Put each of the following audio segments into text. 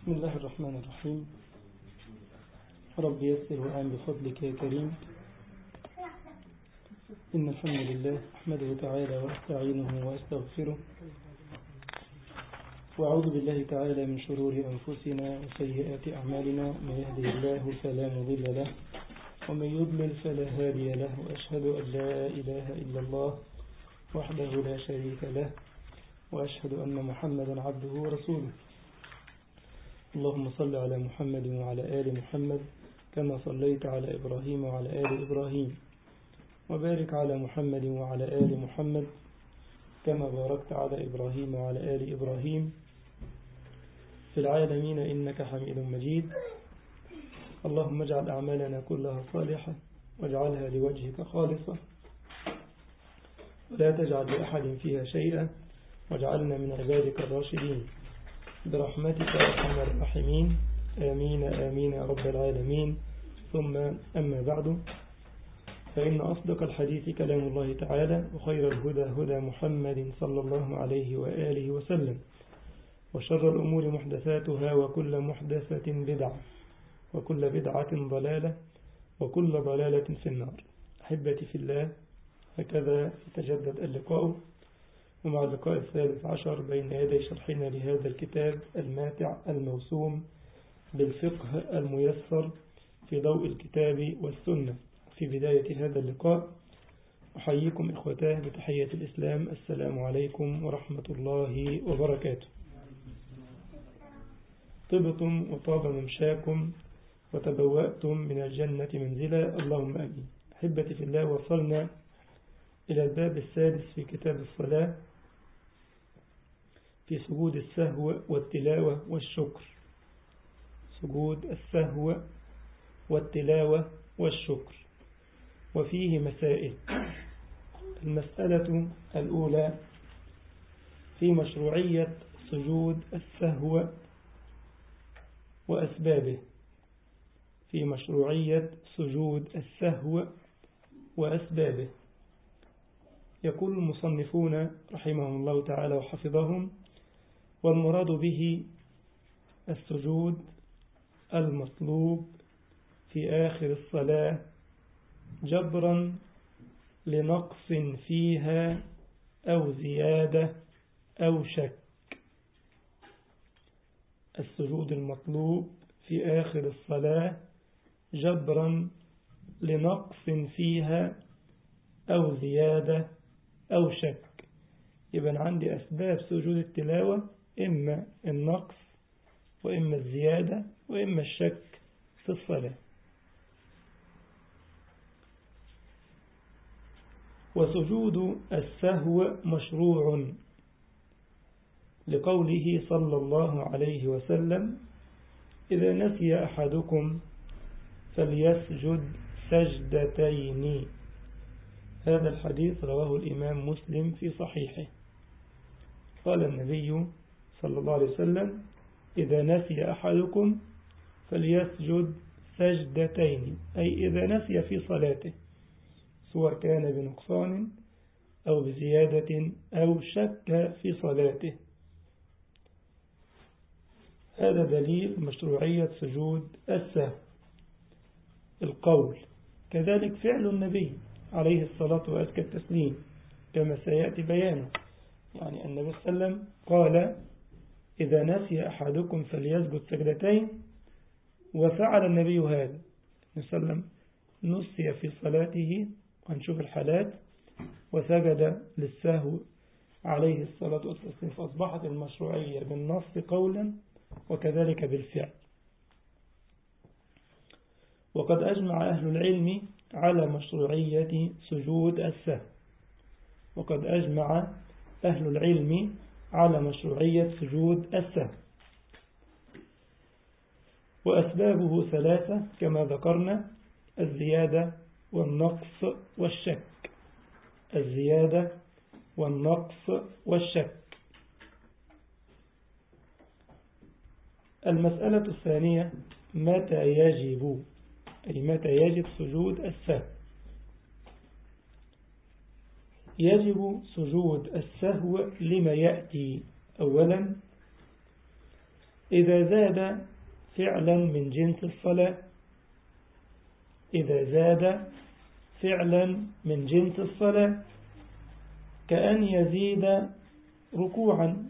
بسم الله الرحمن الرحيم رب يسر وأعن بفضلك يا كريم إن الحمد لله أحمده تعالى وأستعينه وأستغفره وأعوذ بالله تعالى من شرور أنفسنا وسيئات أعمالنا من يهده الله فلا مضل له ومن يضلل فلا هادي له وأشهد أن لا إله إلا الله وحده لا شريك له وأشهد أن محمدا عبده ورسوله اللهم صل على محمد وعلى آل محمد كما صليت على إبراهيم وعلى آل إبراهيم وبارك على محمد وعلى آل محمد كما باركت على إبراهيم وعلى آل إبراهيم في العالمين إنك حميد مجيد اللهم اجعل أعمالنا كلها صالحة واجعلها لوجهك خالصة ولا تجعل لأحد فيها شيئا واجعلنا من عبادك الراشدين برحمتك أرحم الراحمين آمين آمين يا رب العالمين ثم أما بعد فإن أصدق الحديث كلام الله تعالى وخير الهدى هدى محمد صلى الله عليه وآله وسلم وشر الأمور محدثاتها وكل محدثة بدعة وكل بدعة ضلالة وكل ضلالة في النار أحبتي في الله هكذا يتجدد اللقاء ومع اللقاء الثالث عشر بين يدي شرحنا لهذا الكتاب الماتع الموسوم بالفقه الميسر في ضوء الكتاب والسنة في بداية هذا اللقاء أحييكم إخوتاه بتحية الإسلام السلام عليكم ورحمة الله وبركاته طبتم وطاب ممشاكم وتبوأتم من الجنة منزلا اللهم أمين أحبتي في الله وصلنا إلى الباب السادس في كتاب الصلاة في سجود السهو والتلاوة والشكر سجود السهو والتلاوة والشكر وفيه مسائل المسألة الأولى في مشروعية سجود السهو وأسبابه في مشروعية سجود السهو وأسبابه يقول المصنفون رحمهم الله تعالى وحفظهم والمراد به السجود المطلوب في آخر الصلاة جبرا لنقص فيها أو زيادة أو شك السجود المطلوب في آخر الصلاة جبرا لنقص فيها أو زيادة أو شك يبقى عندي أسباب سجود التلاوة إما النقص وإما الزيادة وإما الشك في الصلاة وسجود السهو مشروع لقوله صلى الله عليه وسلم إذا نسي أحدكم فليسجد سجدتين هذا الحديث رواه الإمام مسلم في صحيحه قال النبي صلى الله عليه وسلم إذا نسي أحدكم فليسجد سجدتين أي إذا نسي في صلاته سواء كان بنقصان أو بزيادة أو شك في صلاته هذا دليل مشروعية سجود السهو القول كذلك فعل النبي عليه الصلاة وأزكى التسليم كما سيأتي بيانه يعني النبي صلى الله عليه وسلم قال إذا نسي أحدكم فليسجد سجدتين وفعل النبي هذا وسلم نسي في صلاته وهنشوف الحالات وسجد للسهو عليه الصلاة والسلام فأصبحت المشروعية بالنص قولا وكذلك بالفعل وقد أجمع أهل العلم على مشروعية سجود السهو وقد أجمع أهل العلم على مشروعية سجود السهو وأسبابه ثلاثة كما ذكرنا الزيادة والنقص والشك الزيادة والنقص والشك المسألة الثانية متى يجب أي متى يجب سجود السهو يجب سجود السهو لما يأتي أولا إذا زاد فعلا من جنس الصلاة إذا زاد فعلا من جنس الصلاة كأن يزيد ركوعا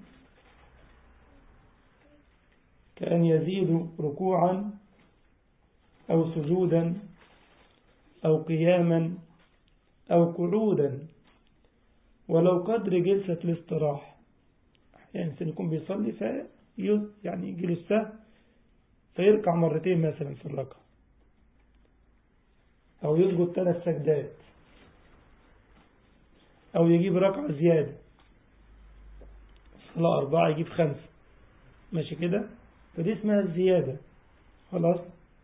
كأن يزيد ركوعا أو سجودا أو قياما أو قعودا ولو قدر جلسة الاستراحة يعني إنسان يكون بيصلي في يعني يجي له السهل فيركع مرتين مثلا في الركعة أو يسجد ثلاث سجدات أو يجيب ركعة زيادة صلاة أربعة يجيب خمسة ماشي كده فدي اسمها الزيادة خلاص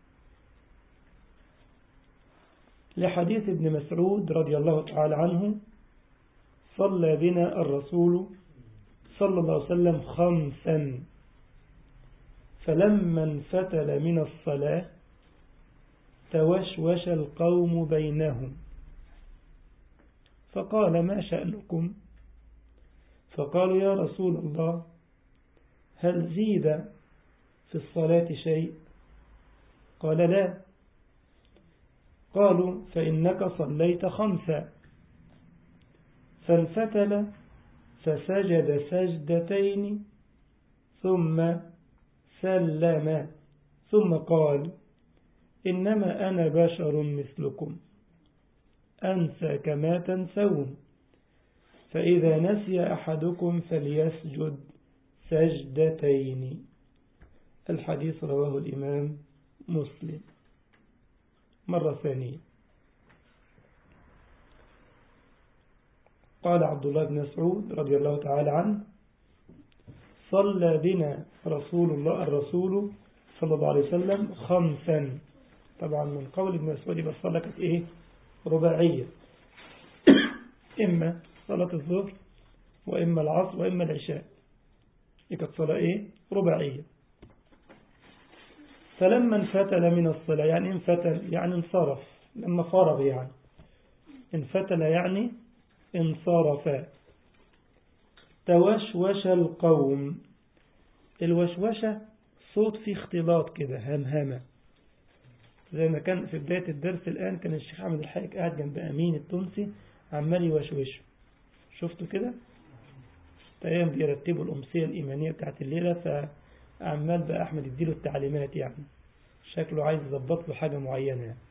لحديث ابن مسعود رضي الله تعالى عنه صلى بنا الرسول صلى الله عليه وسلم خمسا فلما انفتل من الصلاة توشوش القوم بينهم فقال ما شأنكم فقالوا يا رسول الله هل زيد في الصلاة شيء قال لا قالوا فإنك صليت خمسا فانفتل فسجد سجدتين ثم سلم ثم قال إنما أنا بشر مثلكم أنسى كما تنسون فإذا نسي أحدكم فليسجد سجدتين الحديث رواه الإمام مسلم مرة ثانية قال عبد الله بن مسعود رضي الله تعالى عنه صلى بنا رسول الله الرسول صلى الله عليه وسلم خمسا طبعا من قول ابن مسعود بس صلى كانت ايه رباعية إما صلاة الظهر وإما العصر وإما العشاء دي كانت صلاة ايه رباعية فلما انفتل من الصلاة يعني انفتل يعني انصرف لما فرغ يعني انفتل يعني انصرف توشوش القوم الوشوشة صوت فيه اختلاط كده همهمة زي ما كان في بداية الدرس الآن كان الشيخ أحمد الحاج قاعد جنب أمين التونسي عمال يوشوشه شفتوا كده تقريبا بيرتبوا الأمسية الإيمانية بتاعت الليلة فعمال بقى أحمد يديله التعليمات يعني شكله عايز يظبط له حاجة معينة يعني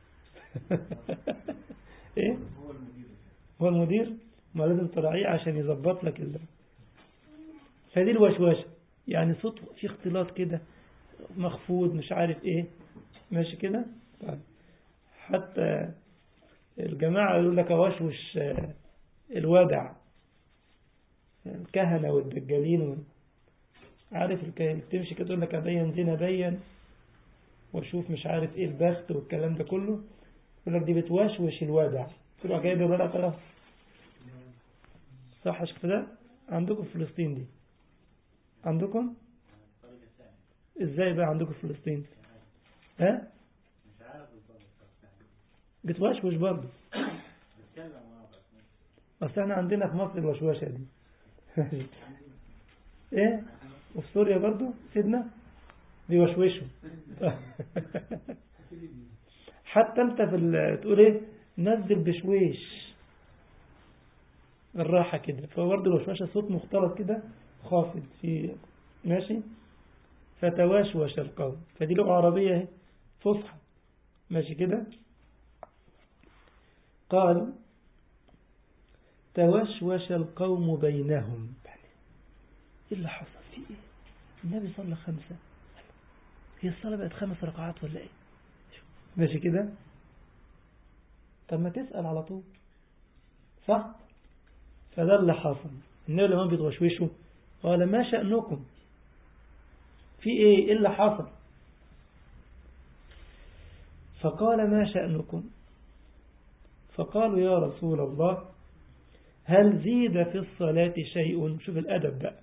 إيه هو المدير ما لازم تراعيه عشان يظبط لك ال... فدي الوشوشة يعني صوت في اختلاط كده مخفوض مش عارف ايه ماشي كده طيب حتى الجماعة يقول لك وشوش الودع الكهنة والدجالين عارف الكهنة تمشي كده تقول لك أبين زين أبين واشوف مش عارف ايه البخت والكلام ده كله يقول لك دي بتوشوش الودع تروح جايب الورقة خلاص صح شفت ده عندكم في فلسطين دي عندكم ازاي بقى عندكم في فلسطين ها بتوشوش برضه بس احنا عندنا في مصر الوشوشة دي ايه وفي سوريا برضه سيدنا بيوشوشوا حتى انت في تقول ايه نزل بشويش الراحة كده فبرضه الوشوشة صوت مختلط كده خافض في ماشي فتواشوش القوم فدي لغة عربية فصحى ماشي كده قال توشوش القوم بينهم ايه اللي حصل في ايه النبي صلى خمسة هي الصلاة بقت خمس ركعات ولا ايه ماشي كده طب ما تسأل على طول صح فده اللي حصل النبي لما بيتغشوشوا قال ما شأنكم في ايه ايه اللي حصل فقال ما شأنكم فقالوا يا رسول الله هل زيد في الصلاة شيء شوف الأدب بقى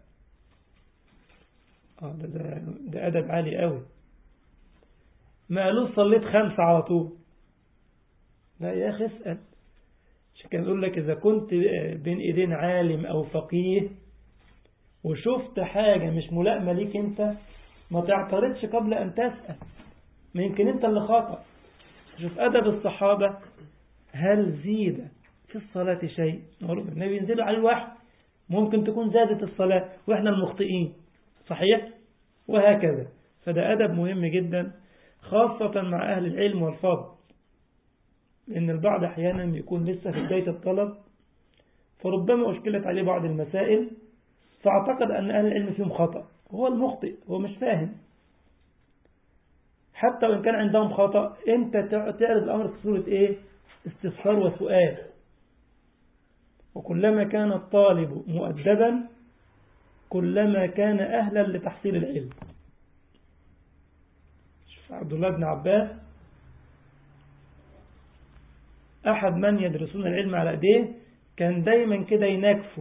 آه ده, ده, ده أدب عالي قوي ما قالوش صليت خمسة على طول لا يا أخي اسأل عشان كان يقول لك إذا كنت بين إيدين عالم أو فقيه وشفت حاجة مش ملائمة ليك أنت ما تعترضش قبل أن تسأل ما يمكن أنت اللي خاطئ شوف أدب الصحابة هل زيد في الصلاة شيء النبي ينزل على الوحي ممكن تكون زادت الصلاة وإحنا المخطئين صحيح وهكذا فده أدب مهم جدا خاصة مع أهل العلم والفضل لأن البعض أحيانا يكون لسه في بداية الطلب فربما أشكلت عليه بعض المسائل فاعتقد أن أهل العلم فيهم خطأ هو المخطئ هو مش فاهم حتى وإن كان عندهم خطأ أنت تعرض الأمر في صورة إيه استفسار وسؤال وكلما كان الطالب مؤدبا كلما كان أهلا لتحصيل العلم شوف عبد الله بن عباس أحد من يدرسون العلم على أيديه كان دايما كده يناكفوا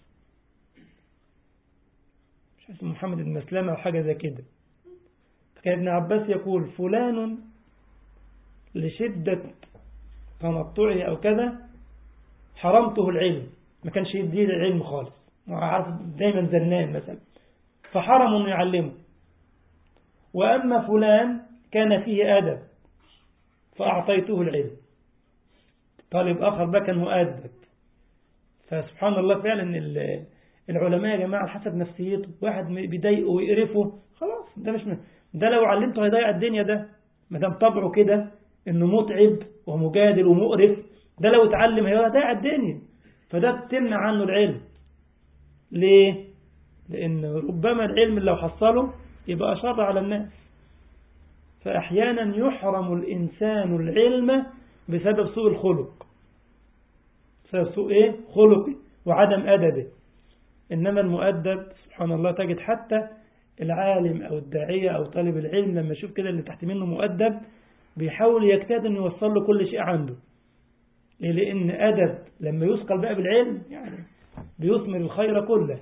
مش اسمه محمد بن مسلمة أو حاجة زي كده فكان ابن عباس يقول فلان لشدة تنطعه أو كذا حرمته العلم ما كانش يديه العلم خالص عارف دايما زنان مثلا فحرم انه يعلمه وأما فلان كان فيه أدب فأعطيته العلم طالب آخر بقى كان مؤدب فسبحان الله فعلا العلماء يا جماعة حسب نفسيته واحد بيضايقه ويقرفه خلاص ده مش من ده لو علمته هيضيع الدنيا ده ما دام طبعه كده انه متعب ومجادل ومقرف ده لو اتعلم هيضيع الدنيا فده تمنع عنه العلم ليه لان ربما العلم لو حصله يبقى شر على الناس فأحيانا يحرم الإنسان العلم بسبب سوء الخلق بسبب سوء إيه؟ خلقه وعدم أدبه إنما المؤدب سبحان الله تجد حتى العالم أو الداعية أو طالب العلم لما يشوف كده اللي تحت منه مؤدب بيحاول يجتهد أن يوصل له كل شيء عنده ليه؟ لأن أدب لما يثقل بقى بالعلم يعني بيثمر الخير كله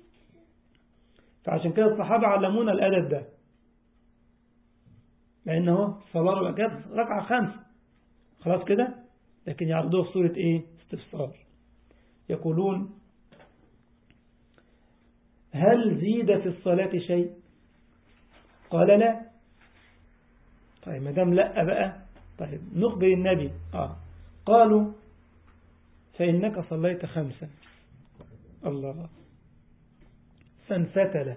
فعشان كده الصحابة علمونا الأدب ده لأنه صلاة ركعات ركعة خمسة خلاص كده لكن يعرضوه في صورة إيه استفسار يقولون هل زيد في الصلاة شيء قال لا طيب ما دام لا بقى طيب نخبر النبي آه قالوا فإنك صليت خمسا الله فانفتل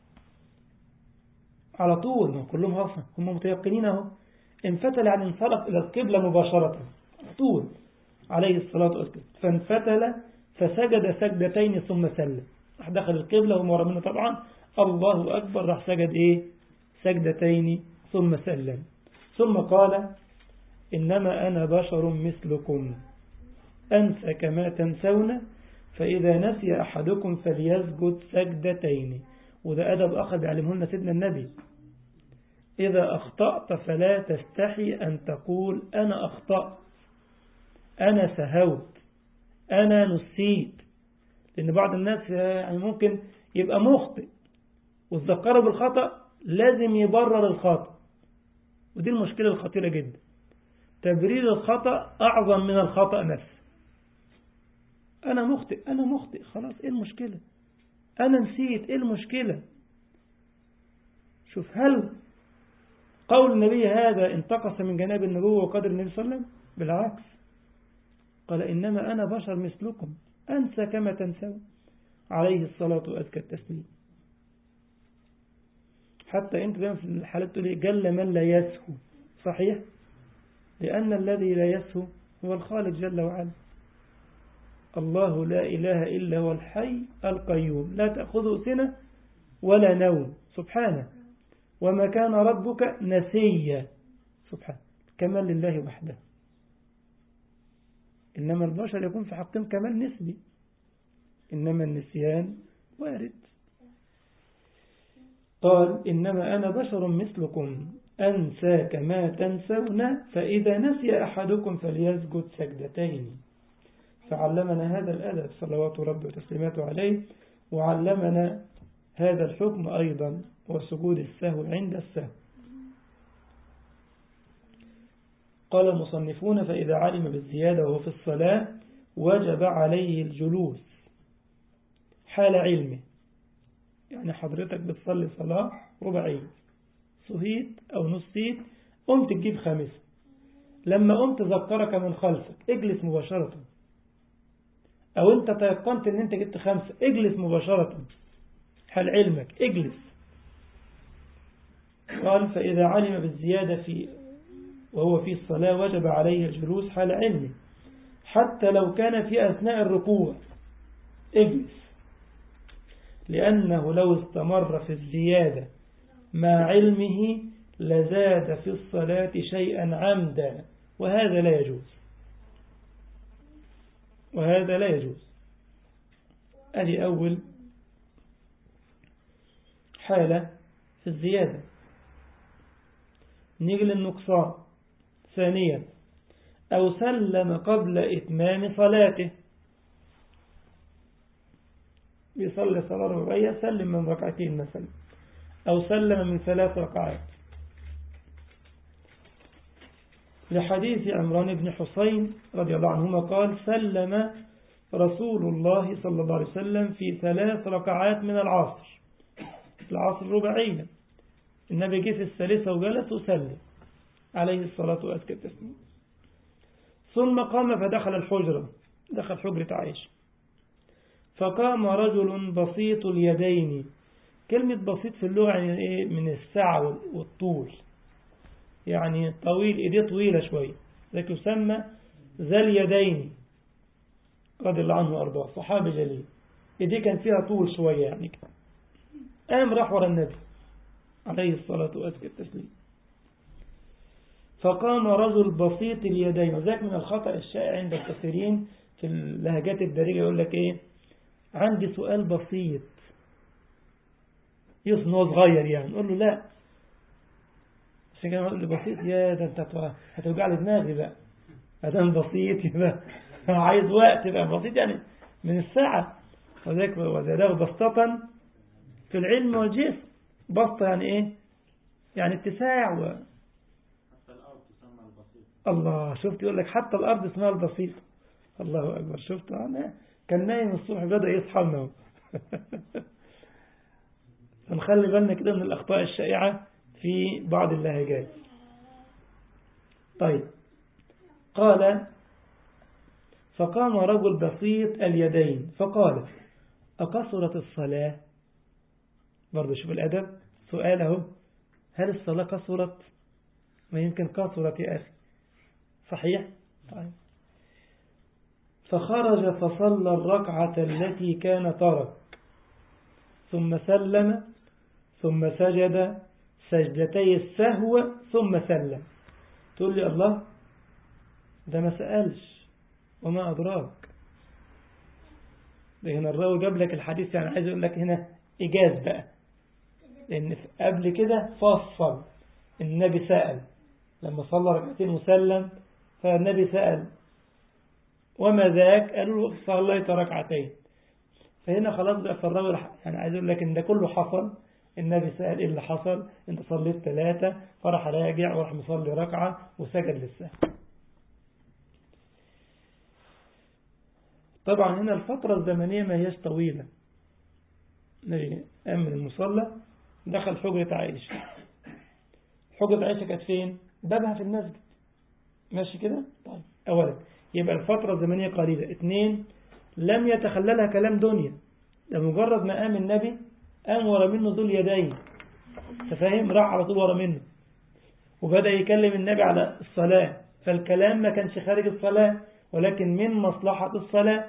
على طول ما كلهم أصلا هم متيقنين اهو انفتل عن انصرف إلى القبلة مباشرة على طول عليه الصلاة والسلام فانفتل فسجد سجدتين ثم سلم راح دخل القبلة وهم ورا منه طبعا الله أكبر راح سجد إيه سجدتين ثم سلم ثم قال إنما أنا بشر مثلكم أنسى كما تنسون فإذا نسي أحدكم فليسجد سجدتين وده أدب آخر بيعلمه لنا سيدنا النبي إذا أخطأت فلا تستحي أن تقول أنا أخطأت أنا سهوت أنا نسيت لأن بعض الناس يعني ممكن يبقى مخطئ والذكر بالخطأ لازم يبرر الخطأ ودي المشكلة الخطيرة جدا تبرير الخطأ أعظم من الخطأ نفسه أنا مخطئ أنا مخطئ خلاص إيه المشكلة أنا نسيت إيه المشكلة شوف هل قول النبي هذا انتقص من جناب النبوة وقدر النبي صلى الله عليه وسلم بالعكس قال إنما أنا بشر مثلكم أنسى كما تنسون عليه الصلاة وأزكى التسليم حتى أنت دائما في الحالات تقول جل من لا يسهو صحيح لأن الذي لا يسهو هو الخالق جل وعلا الله لا إله إلا هو الحي القيوم لا تأخذه سنة ولا نوم سبحانه وما كان ربك نسيا سبحانه كمال لله وحده إنما البشر يكون في حقهم كمال نسبي إنما النسيان وارد قال إنما أنا بشر مثلكم أنسى كما تنسون فإذا نسي أحدكم فليسجد سجدتين فعلمنا هذا الأدب صلوات ربي وتسليماته عليه وعلمنا هذا الحكم أيضا وسجود السهو عند السهو قال المصنفون فإذا علم بالزيادة وهو في الصلاة وجب عليه الجلوس حال علمه يعني حضرتك بتصلي صلاة رباعية صهيت أو نصيت قمت تجيب خامسة لما قمت ذكرك من خلفك اجلس مباشرة أو أنت تيقنت أن أنت جبت خمسة اجلس مباشرة حال علمك اجلس قال فإذا علم بالزيادة في وهو في الصلاة وجب عليه الجلوس حال علمه حتى لو كان في أثناء الركوع اجلس لأنه لو استمر في الزيادة مع علمه لزاد في الصلاة شيئا عمدا وهذا لا يجوز وهذا لا يجوز أدي أول حالة في الزيادة نيجي للنقصان ثانيا أو سلم قبل إتمام صلاته بيصلي صلاة رباعية سلم من ركعتين مثلا أو سلم من ثلاث ركعات لحديث عمران بن حسين رضي الله عنهما قال سلم رسول الله صلى الله عليه وسلم في ثلاث ركعات من العصر العصر الرباعية النبي جه في الثالثة وجلس وسلم عليه الصلاة والسلام ثم قام فدخل الحجرة دخل حجرة عائشة فقام رجل بسيط اليدين كلمة بسيط في اللغة يعني إيه من السعة والطول يعني طويل إيديه طويلة شوية ذلك يسمى ذا اليدين رضي الله عنه وأرضاه صحابي جليل إيديه كان فيها طول شوية يعني قام راح ورا النبي عليه الصلاة والسلام فقام رجل بسيط اليدين وذلك من الخطأ الشائع عند الكثيرين في اللهجات الدارجة يقول لك إيه عندي سؤال بسيط يصنع صغير يعني نقول له لا عشان كده يقول لي بسيط يا ده انت هتوجع لي دماغي بقى ادام بسيط يبقى عايز وقت يبقى بسيط يعني من الساعة وذلك وزاده بسطة في العلم والجسم بسطة يعني ايه يعني اتساع و... الله شفت يقول لك حتى الأرض اسمها البسيط الله أكبر شفت أنا كان نايم الصبح بدأ يصحى لنا فنخلي بالنا كده من الأخطاء الشائعة في بعض اللهجات طيب قال فقام رجل بسيط اليدين فقال أقصرت الصلاة برضه شوف الأدب سؤاله هل الصلاة قصرت ما يمكن قصرت يا أخي صحيح طيب فخرج فصلى الركعة التي كان ترك ثم سلم ثم سجد سجدتي السهو ثم سلم تقول لي الله ده ما سألش وما أدراك ده هنا الراوي جاب لك الحديث يعني عايز يقول لك هنا إجاز بقى لأن قبل كده فصل النبي سأل لما صلى ركعتين وسلم فالنبي سأل وما ذاك قالوا له صليت ركعتين فهنا خلاص بقى في الراوي يعني عايز اقول لك ان ده كله حصل النبي سأل ايه اللي حصل انت صليت ثلاثة فراح راجع وراح مصلي ركعة وسجد للسهو طبعا هنا الفترة الزمنية ما هيش طويلة النبي قام من المصلى دخل حجرة عائشة حجرة عائشة كانت فين بابها في المسجد ماشي كده طيب أولا يبقى الفترة الزمنية قليلة اثنين لم يتخللها كلام دنيا لمجرد ما قام النبي قام ورا منه ذو اليدين تفاهم راح على طول ورا منه وبدأ يكلم النبي على الصلاة فالكلام ما كانش خارج الصلاة ولكن من مصلحة الصلاة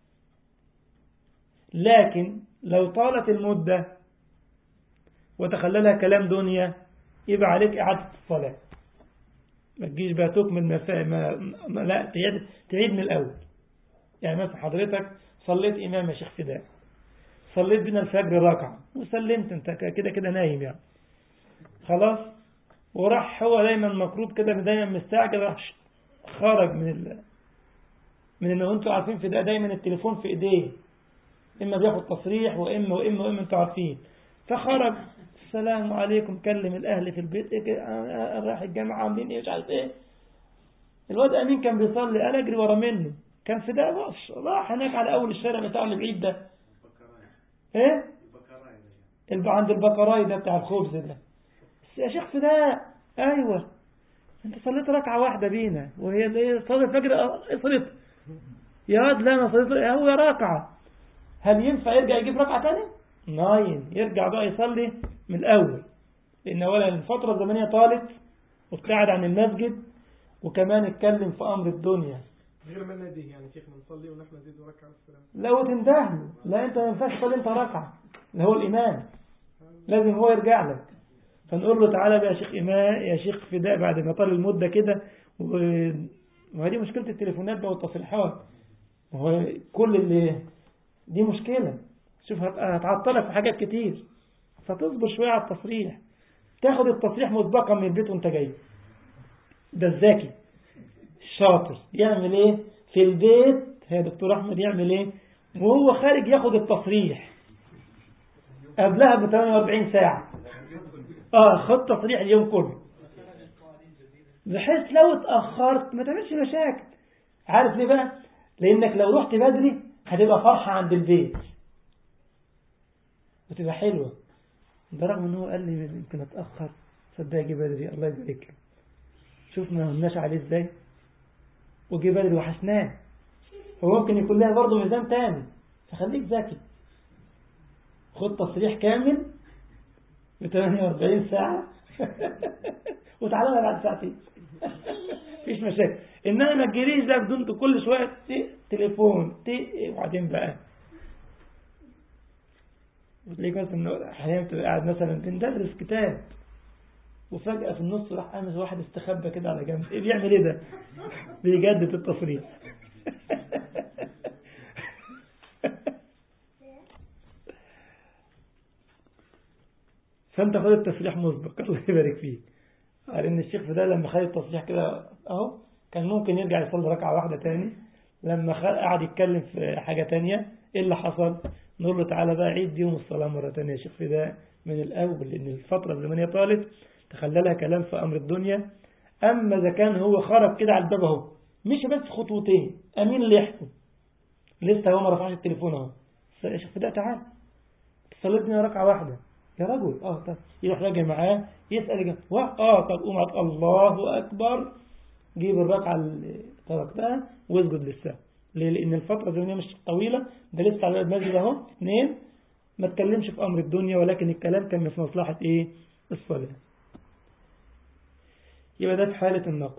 لكن لو طالت المدة وتخللها كلام دنيا يبقى عليك إعادة الصلاة ما تجيش بقى تكمل ما, ما, ما لا تعيد, تعيد من الأول يعني مثلا حضرتك صليت إمام يا شيخ فداء صليت بنا الفجر ركعة وسلمت انت كده كده نايم يعني خلاص وراح هو دايما مكروب كده دايما مستعجل راح خرج من ال... من ان انتوا عارفين في ده دايما التليفون في ايديه اما بياخد تصريح واما واما واما انتوا عارفين فخرج السلام عليكم كلم الاهل في البيت ايه رايح الجامعه عاملين ايه مش عارف ايه الواد امين كان بيصلي انا اجري ورا منه كان في ده راح هناك على اول الشارع بتاع اللي بعيد ده ايه الب- عند البقراي ده بتاع الخبز ده بس يا شيخ فداء ايوه انت صليت ركعه واحده بينا وهي اللي صلاه الفجر اه، صليت يا واد لا انا صليت هو ركعه هل ينفع يرجع يجيب ركعه ثانيه ناين يرجع بقى يصلي من الاول لان اولا الفتره الزمنيه طالت وابتعد عن المسجد وكمان اتكلم في امر الدنيا غير ما ناديه يعني شيخنا نصلي ونحن نزيد وركع السلام لو تندهله لا انت ما ينفعش تصلي انت ركعه اللي هو الامام لازم هو يرجع لك فنقول له تعالى بقى يا شيخ إمام يا شيخ فداء بعد ما طال المدة كده و- وهذه مشكلة التليفونات بقى والتصريحات وهو كل اللي دي مشكلة شوف هت- هتعطلك في حاجات كتير فتصبر شوية على التصريح تاخد التصريح مسبقا من البيت وانت جاي ده الذكي الشاطر يعمل ايه في البيت يا دكتور احمد يعمل ايه وهو خارج ياخد التصريح قبلها ب 48 ساعة اه خد تصريح اليوم كله بحيث لو اتأخرت ما تعملش مشاكل عارف ليه بقى لانك لو رحت بدري هتبقى فرحة عند البيت وتبقى حلوة ده رغم ان هو قال لي يمكن اتأخر صدق اجي بدري الله يبارك له شوف ما قلناش عليه ازاي وجي بدري وحشناه فممكن يكون لها برضه ميزان تاني فخليك ذكي خد تصريح كامل ب 48 ساعة وتعالى لنا بعد ساعتين مفيش مشاكل انما ما تجريش ده بدون كل شوية ت- تليفون ت- وبعدين بقى وتلاقيك مثلا احيانا بتبقى قاعد مثلا بندرس كتاب وفجأة في النص راح قام واحد استخبى كده على جنب ايه بيعمل ايه ده؟ بيجدد التصريح فانت خد التصريح مسبق الله يبارك فيك قال ان الشيخ ده لما خد التصريح كده اهو كان ممكن يرجع يصلي ركعه واحده تاني لما خ- قعد يتكلم في حاجه تانية ايه اللي حصل نقول له تعالى بقى عيد يوم الصلاه مره تانية يا شيخ فداء من الاول لان الفتره الزمنيه طالت تخلى كلام في امر الدنيا اما اذا كان هو خرج كده على الباب اهو مشي بس خطوتين امين اللي يحكم لسه هو ما رفعش التليفون اهو يا شيخ فداء تعالى صليتني ركعه واحده يا رجل اه طب يروح راجع معاه يسأل جا اه طب قوم عط- الله أكبر جيب الركعة اللي تركتها واسجد للسهو ليه؟ لأن الفترة الزمنية مش طويلة ده لسه على المسجد أهو اثنين ما تكلمش في أمر الدنيا ولكن الكلام كان في مصلحة إيه؟ الصلاة يبقى ده في حالة النقص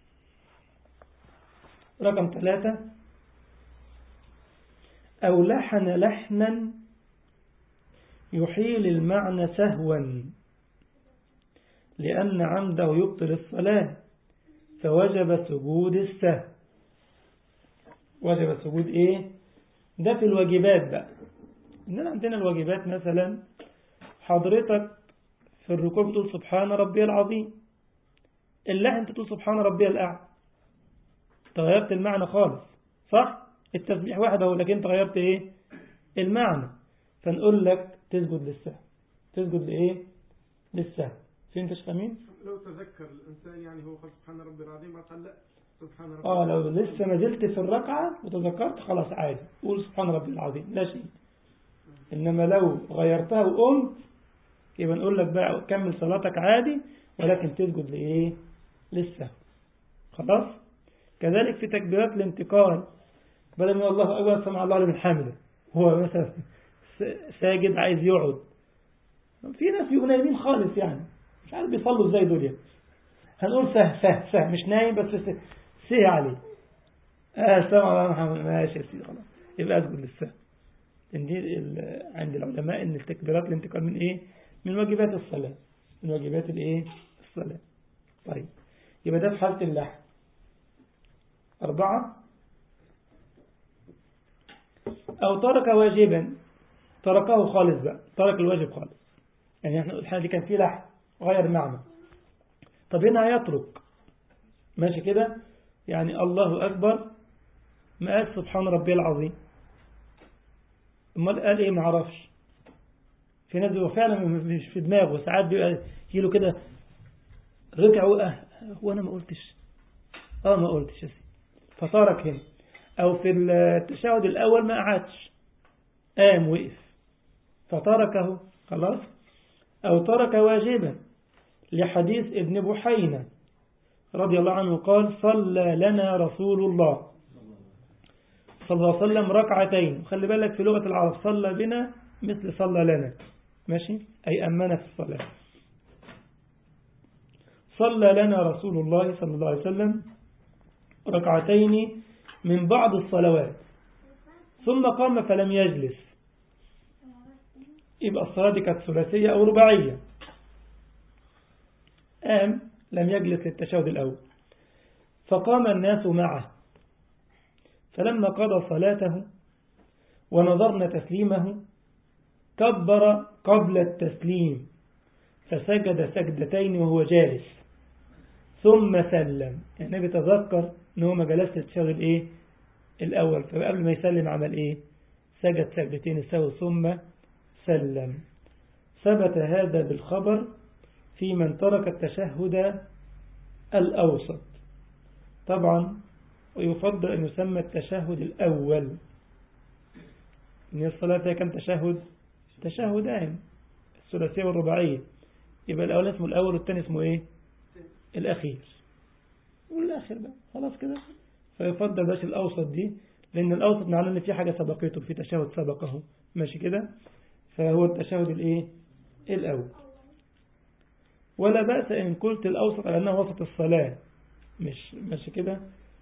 رقم ثلاثة أو لحن لحنا يحيل المعنى سهوا لأن عمده يبطل الصلاة فوجب سجود السهو وجب سجود إيه ده في الواجبات بقى إننا عندنا الواجبات مثلا حضرتك في الركوع بتقول سبحان ربي العظيم اللحن انت تقول سبحان ربي الأعلى تغيرت المعنى خالص صح التسبيح واحد اهو لكن انت غيرت ايه المعنى فنقول لك تسجد للسهو تسجد لايه للسهو فين تشخمين لو تذكر الإنسان يعني هو قال سبحان ربي العظيم ما قال لا سبحان ربي اه لو لسه ما زلت في الركعة وتذكرت خلاص عادي قول سبحان ربي العظيم لا شيء إنما لو غيرتها وقمت يبقى نقول لك بقى كمل صلاتك عادي ولكن تسجد لإيه للسهو خلاص كذلك في تكبيرات الانتقال بدل من الله أكبر سمع الله لمن حمده هو مثلا س- ساجد عايز يقعد في ناس بيبقوا نايمين خالص يعني مش عارف بيصلوا ازاي دول يعني هنقول سه سه سه مش نايم بس سه, سه عليه اه سمع الله محمد ماشي يا سيدي خلاص يبقى اسجد للسهو إن دي ال- عند العلماء ان التكبيرات الانتقال من ايه من واجبات الصلاة من واجبات الايه الصلاة طيب يبقى ده في حالة اللحن أربعة أو ترك واجبا تركه خالص بقى ترك الواجب خالص يعني احنا الحالة دي كان فيه لحن غير معنى طب هنا هيترك ماشي كده يعني الله أكبر ما قال سبحان ربي العظيم امال قال ايه ما عرفش في ناس بيبقى فعلا مش في دماغه ساعات بيبقى يجيله كده رجع وقع هو انا ما قلتش اه ما قلتش يا سيدي فترك هنا او في التشهد الاول ما قعدش قام وقف فتركه خلاص أو ترك واجبا لحديث ابن بحينة رضي الله عنه قال صلى لنا رسول الله صلى الله عليه وسلم ركعتين خلي بالك في لغة العرب صلى بنا مثل صلى لنا ماشي أي أمنا في الصلاة صلى لنا رسول الله صلى الله عليه وسلم ركعتين من بعض الصلوات ثم قام فلم يجلس يبقى الصلاة دي كانت ثلاثية أو رباعية قام لم يجلس للتشهد الأول فقام الناس معه فلما قضى صلاته ونظرنا تسليمه كبر قبل التسليم فسجد سجدتين وهو جالس ثم سلم يعني النبي تذكر ان هو ما جلس للتشهد ايه الاول فقبل ما يسلم عمل ايه سجد سجدتين السهو ثم سلم ثبت هذا بالخبر في من ترك التشهد الأوسط طبعا ويفضل أن يسمى التشهد الأول إن الصلاة فيها كم تشهد تشهدان الثلاثية والرباعية يبقى الأول اسمه الأول والثاني اسمه إيه الأخير والآخر بقى خلاص كده فيفضل باش الأوسط دي لأن الأوسط معناه إن في حاجة سبقته في تشهد سبقه ماشي كده فهو التشهد الإيه الأول ولا بأس إن قلت الأوسط على أنه وسط الصلاة مش ماشي كده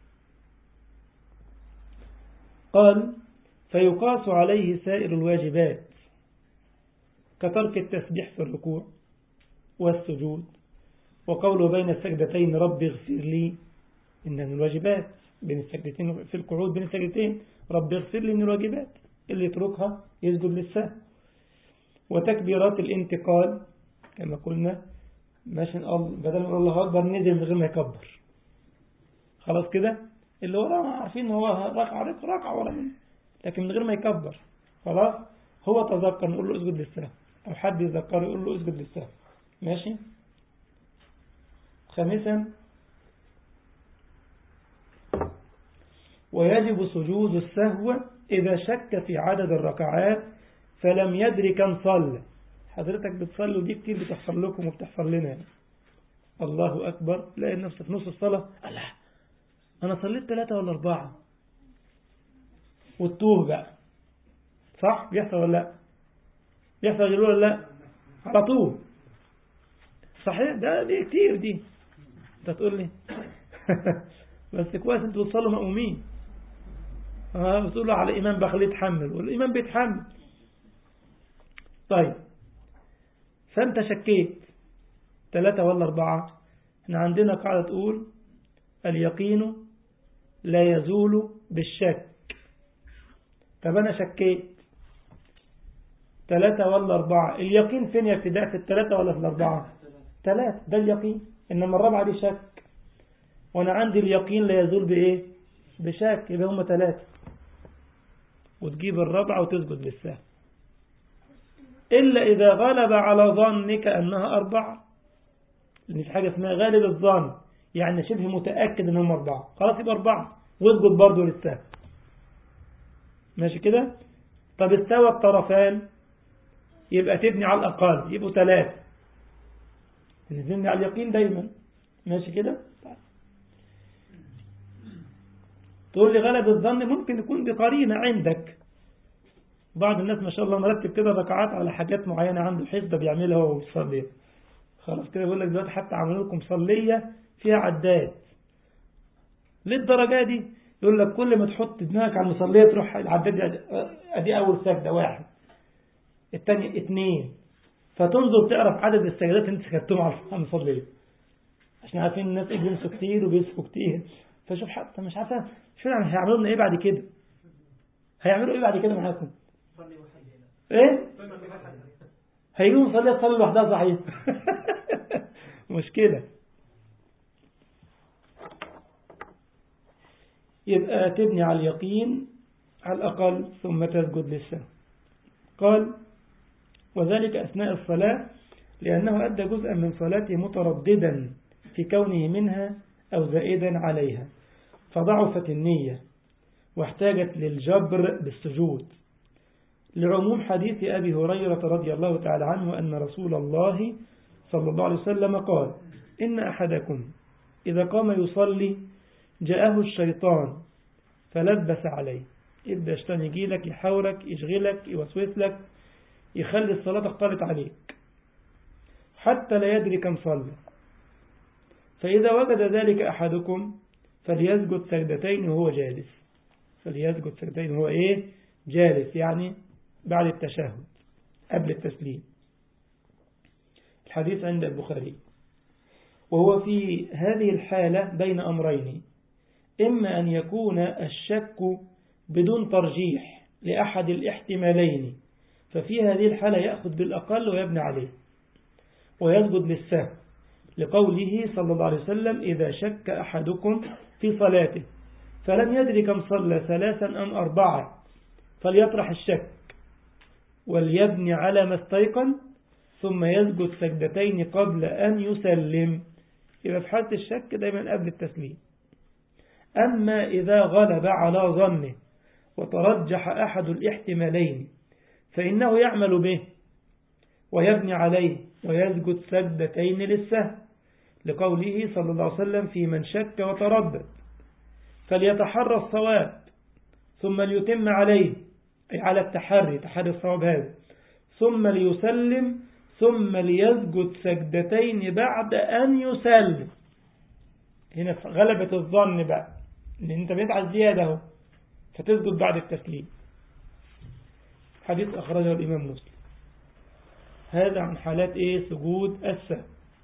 قال فيقاس عليه سائر الواجبات كترك التسبيح في الركوع والسجود وقوله بين السجدتين رب اغفر لي إن من الواجبات بين السجدتين في القعود بين السجدتين رب اغفر لي من الواجبات اللي يتركها يسجد للسهو وتكبيرات الانتقال كما قلنا ماشي بدل ما نقول الله أكبر نزل من غير ما يكبر خلاص كده اللي وراه عارفين ان هو ركعة ركعة ورا منه لكن من غير ما يكبر خلاص هو تذكر نقول له اسجد للسهو أو حد يذكره يقول له اسجد للسهو ماشي خامسا ويجب سجود السهو إذا شك في عدد الركعات فلم يدري كم صلى حضرتك بتصلي ودي كتير بتحصل لكم وبتحصل لنا يعني. الله أكبر تلاقي نفسك في نص الصلاة الله أنا صليت ثلاثة ولا أربعة والتوه بقى صح بيحصل ولا لا بيحصل غير ولا لا على طول صحيح ده دي كتير دي انت تقول لي بس كويس انتوا بتصلوا مأمومين اه بتقولوا على إمام بخليه يتحمل والإمام بيتحمل طيب فأنت شكيت ثلاثة ولا أربعة احنا عندنا قاعدة تقول اليقين لا يزول بالشك طب أنا شكيت ثلاثة ولا أربعة اليقين فين يا ابتداء في الثلاثة ولا في الأربعة ثلاثة ده اليقين إنما الرابعة دي شك وأنا عندي اليقين لا يزول بإيه بشك يبقى هم ثلاثة وتجيب الرابعة وتسجد للسهل إلا إذا غلب على ظنك أنها أربعة لأن في حاجة اسمها غالب الظن يعني شبه متأكد أنهم أربعة خلاص يبقى أربعة واسجد برضه للسهل ماشي كده طب استوى الطرفان يبقى تبني على الأقل يبقوا ثلاثة نبني على اليقين دايما ماشي كده تقول لي غلب الظن ممكن يكون بقرينة عندك بعض الناس ما شاء الله مرتب كده ركعات على حاجات معينة عنده حسبة بيعملها وهو بيصلي خلاص كده بيقول لك دلوقتي حتى عملوا لكم صلية فيها عداد للدرجة دي يقول لك كل ما تحط دماغك على المصلية تروح العداد ادي اول سجدة واحد الثانية اثنين فتنظر تعرف عدد السجدات اللي انت سجدتهم على المصلية عشان عارفين الناس ايه بينسوا كتير وبيسكوا كتير فشوف حتى مش عارفه شو يعني هيعملوا لنا ايه بعد كده هيعملوا ايه بعد كده معاكم ايه هيجوا نصلي تصلي لوحدها صحيح مشكلة يبقى تبني على اليقين على الأقل ثم تسجد للسهو قال وذلك أثناء الصلاة لأنه أدى جزءا من صلاته مترددا في كونه منها أو زائدا عليها فضعفت النية واحتاجت للجبر بالسجود لعموم حديث أبي هريرة رضي الله تعالى عنه أن رسول الله صلى الله عليه وسلم قال إن أحدكم إذا قام يصلي جاءه الشيطان فلبس عليه يبدأ الشيطان يجي لك يحاورك يشغلك يوسوس لك يخلي الصلاة تختلط عليك حتى لا يدري كم صلى فإذا وجد ذلك أحدكم فليسجد سجدتين وهو جالس فليسجد سجدتين وهو إيه جالس يعني بعد التشهد قبل التسليم الحديث عند البخاري وهو في هذه الحالة بين أمرين إما أن يكون الشك بدون ترجيح لأحد الاحتمالين ففي هذه الحالة يأخذ بالأقل ويبني عليه ويسجد للسهو لقوله صلى الله عليه وسلم إذا شك أحدكم في صلاته فلم يدري كم صلى ثلاثا أم أربعة فليطرح الشك وليبني على ما استيقن ثم يسجد سجدتين قبل أن يسلم إذا في حالة الشك دايما قبل التسليم أما إذا غلب على ظنه وترجح أحد الاحتمالين فإنه يعمل به ويبني عليه ويسجد سجدتين للسهل لقوله صلى الله عليه وسلم في من شك وتردد فليتحرى الصواب ثم ليتم عليه أي على التحري تحري الصواب هذا ثم ليسلم ثم ليسجد سجدتين بعد أن يسلم هنا غلبة الظن بقى ان انت بيتعز زيادة اهو فتسجد بعد التسليم حديث أخرجه الإمام مسلم هذا عن حالات إيه سجود السهو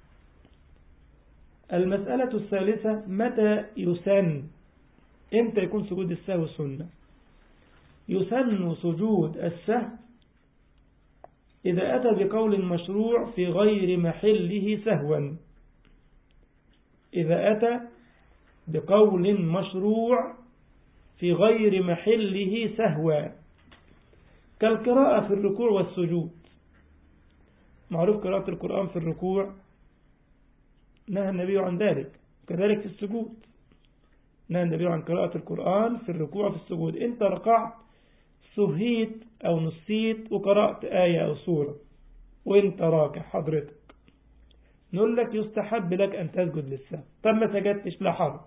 المسألة الثالثة متى يسن امتى يكون سجود السهو سنة يسن سجود السهو إذا أتى بقول مشروع في غير محله سهوا إذا أتى بقول مشروع في غير محله سهوا كالقراءة في الركوع والسجود معروف قراءة القرآن في الركوع نهى النبي عن ذلك كذلك في السجود نهى النبي عن قراءة القرآن في الركوع في السجود انت ركعت سهيت أو نسيت وقرأت آية أو سورة وانت راكع حضرتك نقول لك يستحب لك أن تسجد للسهو طب ما سجدتش لا حرج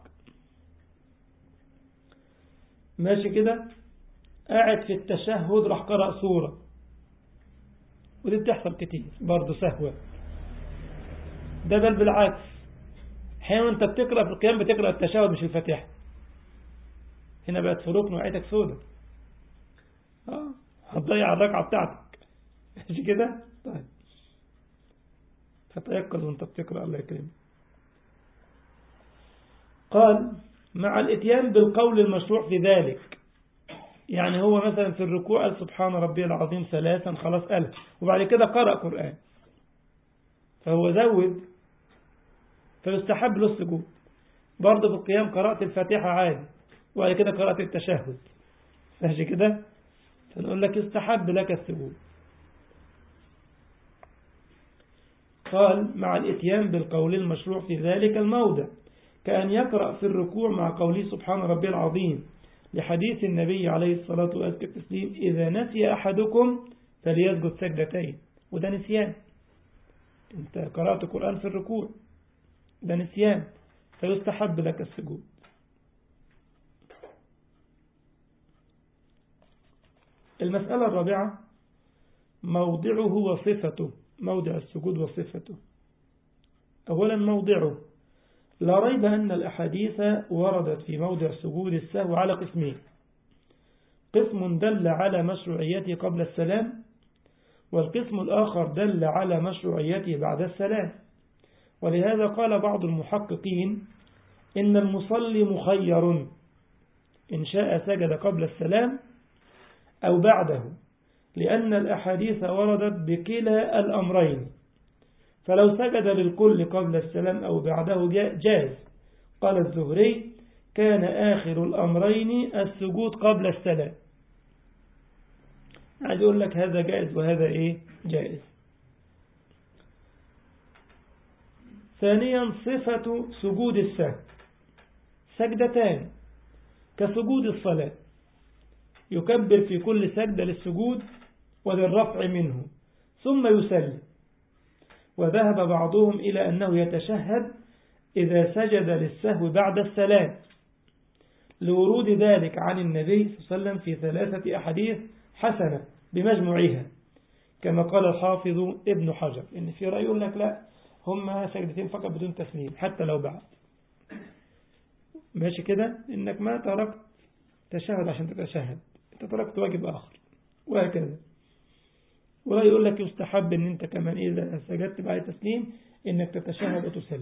ماشي كده قاعد في التشهد راح قرأ سورة ودي بتحصل كتير برضه سهوة ده بل بالعكس حين انت بتقرأ في القيام بتقرأ التشهد مش الفاتحة هنا بقت فروق نوعيتك سودة اه هتضيع الركعة بتاعتك ماشي كده طيب فتيقظ وانت بتقرأ الله يكرمك قال مع الاتيان بالقول المشروع في ذلك يعني هو مثلا في الركوع قال سبحان ربي العظيم ثلاثا خلاص قال وبعد كده قرأ قرآن فهو زود فيستحب له السجود برضه في القيام قرأت الفاتحة عادي وبعد كده قرأت التشهد ماشي كده فنقول لك يستحب لك السجود قال مع الاتيان بالقول المشروع في ذلك الموضع كأن يقرأ في الركوع مع قوله سبحان ربي العظيم لحديث النبي عليه الصلاة والتسليم إذا نسي أحدكم فليسجد سجدتين وده نسيان انت قرأت القرآن في الركوع ده نسيان فيستحب لك السجود المسألة الرابعة موضعه وصفته موضع السجود وصفته أولا موضعه لا ريب أن الأحاديث وردت في موضع سجود السهو على قسمين قسم دل على مشروعيته قبل السلام والقسم الآخر دل على مشروعيته بعد السلام ولهذا قال بعض المحققين إن المصلي مخير إن شاء سجد قبل السلام أو بعده لأن الأحاديث وردت بكلا الأمرين فلو سجد للكل قبل السلام أو بعده جاز قال الزهري كان آخر الأمرين السجود قبل السلام عايز يقول لك هذا جائز وهذا إيه جائز ثانيا صفة سجود السهو سجدتان كسجود الصلاة يكبر في كل سجدة للسجود وللرفع منه ثم يسلم وذهب بعضهم إلى أنه يتشهد إذا سجد للسهو بعد السلام لورود ذلك عن النبي صلى الله عليه وسلم في ثلاثة أحاديث حسنة بمجموعها كما قال الحافظ ابن حجر إن في رأي يقول لك لا هم سجدتين فقط بدون تسليم حتى لو بعد ماشي كده إنك ما تركت تشهد عشان تتشهد انت تركت واجب آخر وهكذا ولا يقول لك يستحب ان انت كمان اذا سجدت بعد تسليم انك تتشهد وتسلم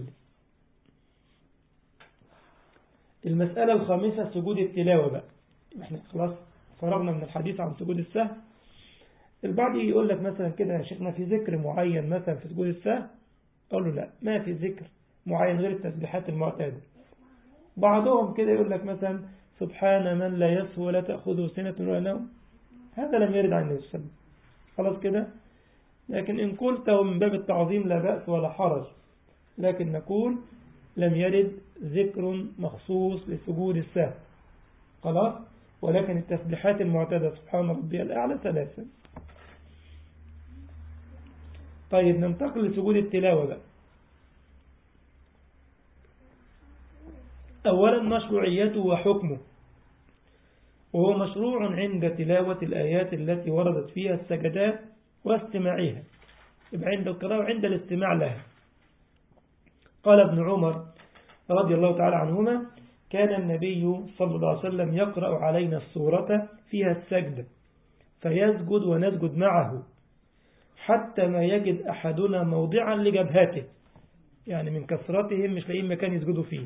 المسألة الخامسة سجود التلاوة بقى احنا خلاص فرغنا من الحديث عن سجود السهو البعض يقول لك مثلا كده يا شيخنا في ذكر معين مثلا في سجود السهو أقول له لا ما في ذكر معين غير التسبيحات المعتادة بعضهم كده يقول لك مثلا سبحان من لا يسهو ولا تأخذه سنة ولا نوم هذا لم يرد عن النبي صلى الله عليه وسلم خلاص كده لكن إن قلته من باب التعظيم لا بأس ولا حرج لكن نقول لم يرد ذكر مخصوص لسجود السهو خلاص ولكن التسبيحات المعتادة سبحان ربي الأعلى ثلاثة طيب ننتقل لسجود التلاوة بقى أولا مشروعيته وحكمه وهو مشروع عند تلاوة الآيات التي وردت فيها السجدات واستماعها يبقى عند القراءة وعند الاستماع لها قال ابن عمر رضي الله تعالى عنهما كان النبي صلى الله عليه وسلم يقرأ علينا السورة فيها السجدة فيسجد ونسجد معه حتى ما يجد أحدنا موضعا لجبهته يعني من كثرتهم مش لاقيين مكان يسجدوا فيه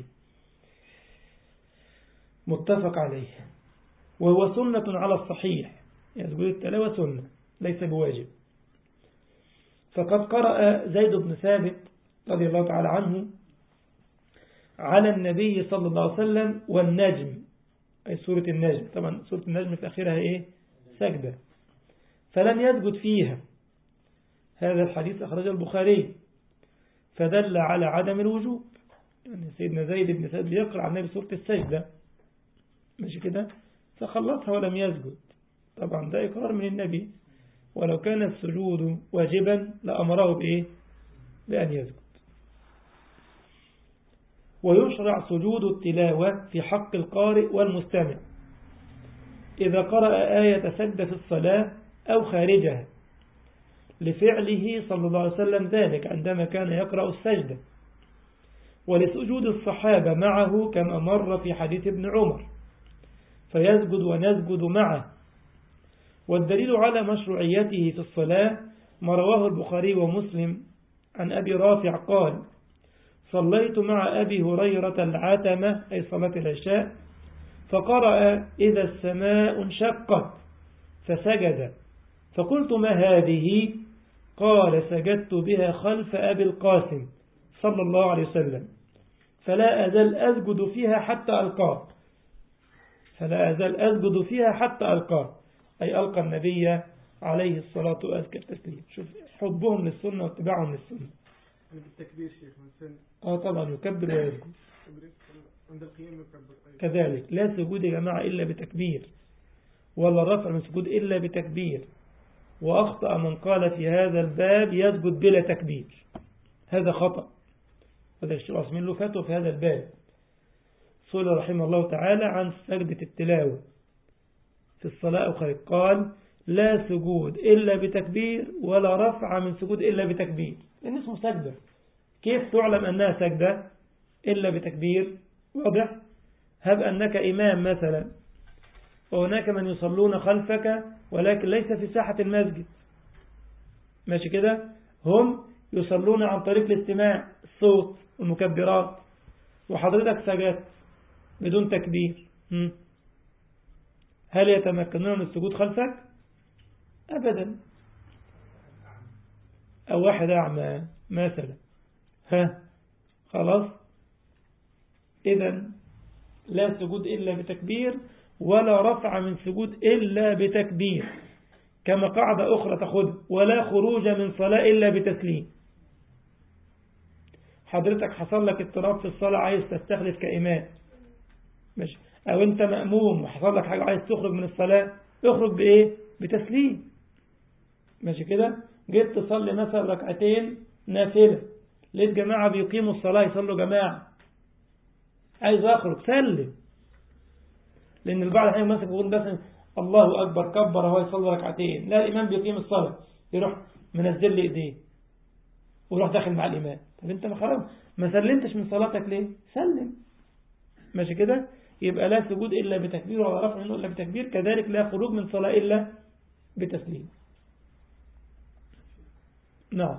متفق عليه وهو سنة على الصحيح يعني سجود التلاوة سنة ليس بواجب فقد قرأ زيد بن ثابت رضي الله تعالى عنه على النبي صلى الله عليه وسلم والنجم أي سورة النجم طبعا سورة النجم في آخرها إيه سجدة فلم يسجد فيها هذا الحديث أخرج البخاري فدل على عدم الوجوب يعني سيدنا زيد بن ثابت يقرأ على النبي سورة السجدة ماشي كده فخلصها ولم يسجد طبعا ده إقرار من النبي ولو كان السجود واجبا لأمره بإيه بأن يسجد ويشرع سجود التلاوة في حق القارئ والمستمع إذا قرأ آية سجد في الصلاة أو خارجها لفعله صلى الله عليه وسلم ذلك عندما كان يقرأ السجدة ولسجود الصحابة معه كما مر في حديث ابن عمر فيسجد ونسجد معه والدليل على مشروعيته في الصلاة ما رواه البخاري ومسلم عن أبي رافع قال صليت مع أبي هريرة العتمة أي صلاة العشاء فقرأ إذا السماء انشقت فسجد فقلت ما هذه قال سجدت بها خلف أبي القاسم صلى الله عليه وسلم فلا أزال أسجد فيها حتى ألقاه فلا أزال أسجد فيها حتى ألقاه أي ألقى النبي عليه الصلاة وأزكى التسليم شوف حبهم للسنة واتباعهم للسنة يعني بالتكبير شيخ مثلا آه طبعا يكبر ويسجد عند القيام يكبر أيضا. كذلك لا سجود يا جماعة إلا بتكبير ولا رفع من سجود إلا بتكبير وأخطأ من قال في هذا الباب يسجد بلا تكبير هذا خطأ هذا الشيخ عثمان له فتوى في هذا الباب سئل رحمه الله تعالى عن سجدة التلاوة في الصلاة أو خارج قال لا سجود إلا بتكبير ولا رفع من سجود إلا بتكبير لأن اسمه سجدة كيف تعلم أنها سجدة إلا بتكبير واضح هب أنك إمام مثلا وهناك من يصلون خلفك ولكن ليس في ساحة المسجد ماشي كده هم يصلون عن طريق الاستماع الصوت والمكبرات وحضرتك سجدت بدون تكبير هم. هل يتمكنون من السجود خلفك أبدا أو واحد أعمى مثلا ها خلاص إذا لا سجود إلا بتكبير ولا رفع من سجود إلا بتكبير كما قاعدة أخرى تأخذ ولا خروج من صلاة إلا بتسليم حضرتك حصل لك اضطراب في الصلاة عايز تستخلف كإمام ماشي أو أنت مأموم وحصل لك حاجة عايز تخرج من الصلاة اخرج بإيه بتسليم ماشي كده جيت تصلي مثلا ركعتين نافلة لقيت جماعة بيقيموا الصلاة يصلوا جماعة عايز أخرج سلم لأن البعض الحين مثلا يقول مثلا الله أكبر كبر هو يصلي ركعتين لا الإمام بيقيم الصلاة يروح منزل لي إيديه ويروح داخل مع الإمام طب أنت ما خرج ما سلمتش من صلاتك ليه سلم ماشي كده يبقى لا سجود إلا بتكبير ولا رفع منه إلا بتكبير كذلك لا خروج من صلاة إلا بتسليم نعم